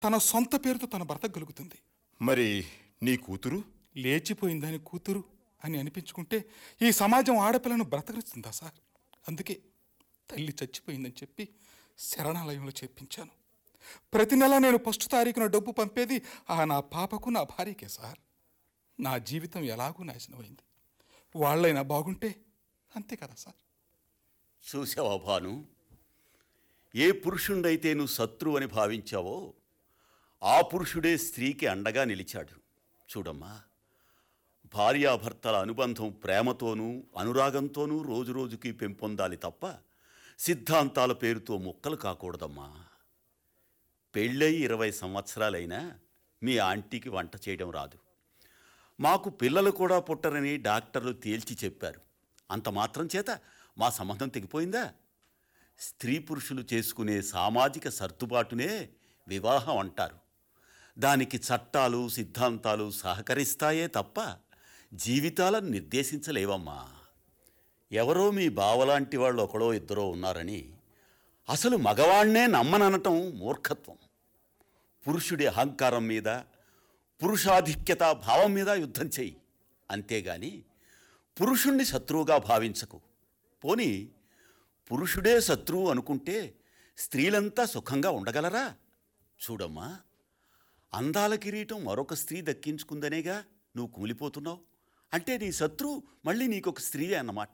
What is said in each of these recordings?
తన సొంత పేరుతో తన బ్రతకగలుగుతుంది మరి నీ కూతురు లేచిపోయిందని కూతురు అని అనిపించుకుంటే ఈ సమాజం ఆడపిల్లను బ్రతకరిస్తుందా సార్ అందుకే తల్లి చచ్చిపోయిందని చెప్పి శరణాలయంలో చేర్పించాను ప్రతి నెల నేను ఫస్ట్ తారీఖున డబ్బు పంపేది ఆ నా పాపకు నా భార్యకే సార్ నా జీవితం ఎలాగూ నాశనమైంది వాళ్ళైనా బాగుంటే అంతే కదా సార్ చూసావా భాను ఏ పురుషుండైతే నువ్వు శత్రువు అని భావించావో ఆ పురుషుడే స్త్రీకి అండగా నిలిచాడు చూడమ్మా భార్యాభర్తల అనుబంధం ప్రేమతోనూ అనురాగంతోనూ రోజురోజుకి పెంపొందాలి తప్ప సిద్ధాంతాల పేరుతో ముక్కలు కాకూడదమ్మా పెళ్ళై ఇరవై సంవత్సరాలైనా మీ ఆంటీకి వంట చేయడం రాదు మాకు పిల్లలు కూడా పుట్టరని డాక్టర్లు తేల్చి చెప్పారు అంత మాత్రం చేత మా సంబంధం తెగిపోయిందా స్త్రీ పురుషులు చేసుకునే సామాజిక సర్దుబాటునే వివాహం అంటారు దానికి చట్టాలు సిద్ధాంతాలు సహకరిస్తాయే తప్ప జీవితాలను నిర్దేశించలేవమ్మా ఎవరో మీ బావలాంటి వాళ్ళు ఒకడో ఇద్దరో ఉన్నారని అసలు మగవాణ్ణే నమ్మననటం మూర్ఖత్వం పురుషుడి అహంకారం మీద పురుషాధిక్యత భావం మీద యుద్ధం చెయ్యి అంతేగాని పురుషుణ్ణి శత్రువుగా భావించకు పోని పురుషుడే శత్రువు అనుకుంటే స్త్రీలంతా సుఖంగా ఉండగలరా చూడమ్మా అందాల కిరీటం మరొక స్త్రీ దక్కించుకుందనేగా నువ్వు కూలిపోతున్నావు అంటే నీ శత్రువు మళ్ళీ నీకొక స్త్రీవే అన్నమాట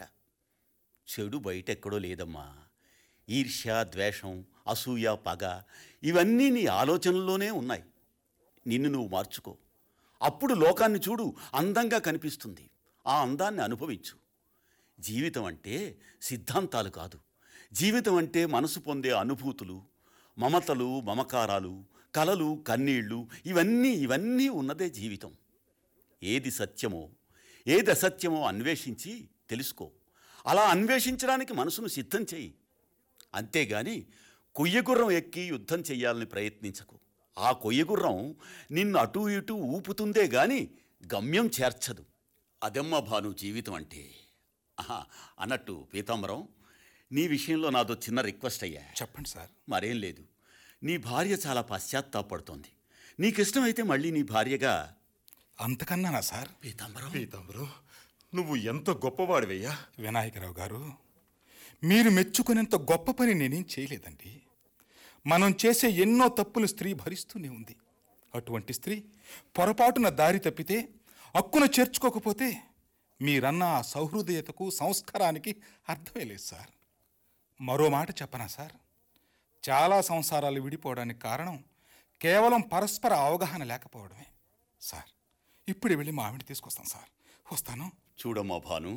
చెడు బయటెక్కడో లేదమ్మా ఈర్ష్య ద్వేషం అసూయ పగ ఇవన్నీ నీ ఆలోచనల్లోనే ఉన్నాయి నిన్ను నువ్వు మార్చుకో అప్పుడు లోకాన్ని చూడు అందంగా కనిపిస్తుంది ఆ అందాన్ని అనుభవించు జీవితం అంటే సిద్ధాంతాలు కాదు జీవితం అంటే మనసు పొందే అనుభూతులు మమతలు మమకారాలు కలలు కన్నీళ్ళు ఇవన్నీ ఇవన్నీ ఉన్నదే జీవితం ఏది సత్యమో ఏది అసత్యమో అన్వేషించి తెలుసుకో అలా అన్వేషించడానికి మనసును సిద్ధం చేయి అంతేగాని కొయ్యగుర్రం ఎక్కి యుద్ధం చెయ్యాలని ప్రయత్నించకు ఆ కొయ్యగుర్రం నిన్ను అటూ ఇటూ ఊపుతుందే గాని గమ్యం చేర్చదు అదమ్మ భాను జీవితం అంటే ఆహా, అన్నట్టు పీతాంబరం నీ విషయంలో నాదో చిన్న రిక్వెస్ట్ అయ్యా చెప్పండి సార్ మరేం లేదు నీ భార్య చాలా పశ్చాత్తాపడుతోంది నీకిష్టమైతే మళ్ళీ నీ భార్యగా అంతకన్నానా సార్ పీతాంబరం పీతాంబరం నువ్వు ఎంత గొప్పవాడివయ్యా వినాయకరావు గారు మీరు మెచ్చుకునేంత గొప్ప పని నేనేం చేయలేదండి మనం చేసే ఎన్నో తప్పులు స్త్రీ భరిస్తూనే ఉంది అటువంటి స్త్రీ పొరపాటున దారి తప్పితే హక్కున చేర్చుకోకపోతే మీరన్న ఆ సౌహృదయతకు సంస్కారానికి అర్థమే లేదు సార్ మరో మాట చెప్పనా సార్ చాలా సంసారాలు విడిపోవడానికి కారణం కేవలం పరస్పర అవగాహన లేకపోవడమే సార్ ఇప్పుడు వెళ్ళి మా ఆవిడ తీసుకొస్తాను సార్ వస్తాను చూడమ్మా భాను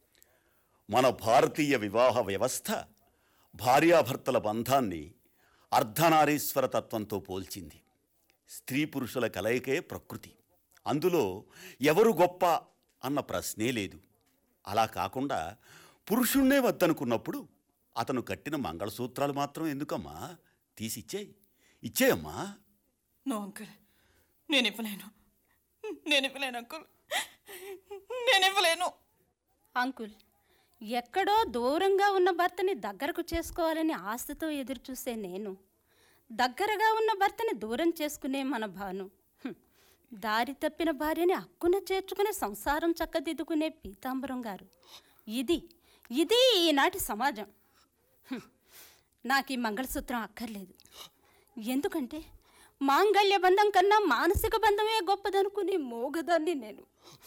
మన భారతీయ వివాహ వ్యవస్థ భార్యాభర్తల బంధాన్ని అర్ధనారీశ్వర తత్వంతో పోల్చింది స్త్రీ పురుషుల కలయికే ప్రకృతి అందులో ఎవరు గొప్ప అన్న ప్రశ్నే లేదు అలా కాకుండా పురుషుణ్ణే వద్దనుకున్నప్పుడు అతను కట్టిన మంగళసూత్రాలు మాత్రం ఎందుకమ్మా తీసిచ్చేయి ఇచ్చేయమ్మా నో అంకుల్ నేను ఇవ్వలేను నేను ఇవ్వలేను అంకుల్ నేను ఇవ్వలేను అంకుల్ ఎక్కడో దూరంగా ఉన్న భర్తని దగ్గరకు చేసుకోవాలని ఆశతో ఎదురు చూసే నేను దగ్గరగా ఉన్న భర్తని దూరం చేసుకునే మన భాను హ్మ్. దారి తప్పిన భార్యని హక్కున చేర్చుకునే సంసారం చక్కదిద్దుకునే పీతాంబరం గారు ఇది ఇది ఈనాటి సమాజం హ్మ్. నాకు ఈ మంగళసూత్రం అక్కర్లేదు ఎందుకంటే మాంగళ్య బంధం కన్నా మానసిక బంధమే గొప్పదనుకునే మోగదాన్ని నేను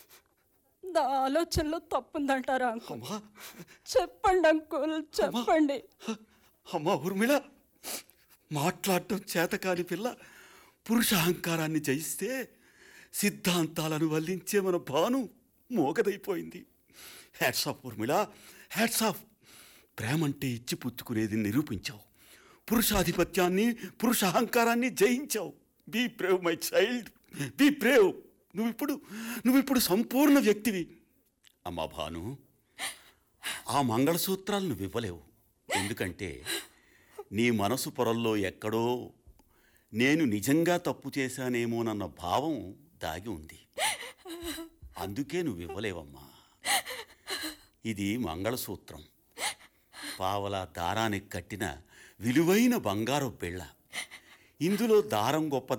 నా ఆలోచనలో తప్పుందంటారా అంకుల్ చెప్పండి అంకుల్ చెప్పండి అమ్మా ఊర్మిళ మాట్లాడటం చేతకాని పిల్ల పురుష అహంకారాన్ని జయిస్తే సిద్ధాంతాలను వల్లించే మన భాను మోగదైపోయింది hats off Urmila hats off ప్రేమంటే ఇచ్చి పుచ్చుకునేది నిరూపించావు పురుషాధిపత్యాన్ని పురుష అహంకారాన్ని జయించావు be brave my child be brave నువ్విప్పుడు నువ్విప్పుడు సంపూర్ణ వ్యక్తివి అమ్మా భాను ఆ మంగళసూత్రాలు నువ్వు ఇవ్వలేవు ఎందుకంటే నీ మనసు పొరల్లో ఎక్కడో నేను నిజంగా తప్పు చేశానేమోనన్న భావం దాగి ఉంది అందుకే నువ్వు ఇవ్వలేవమ్మా ఇది మంగళసూత్రం పావల దారానికి కట్టిన విలువైన బంగారు బిళ్ళ ఇందులో దారం గొప్పదా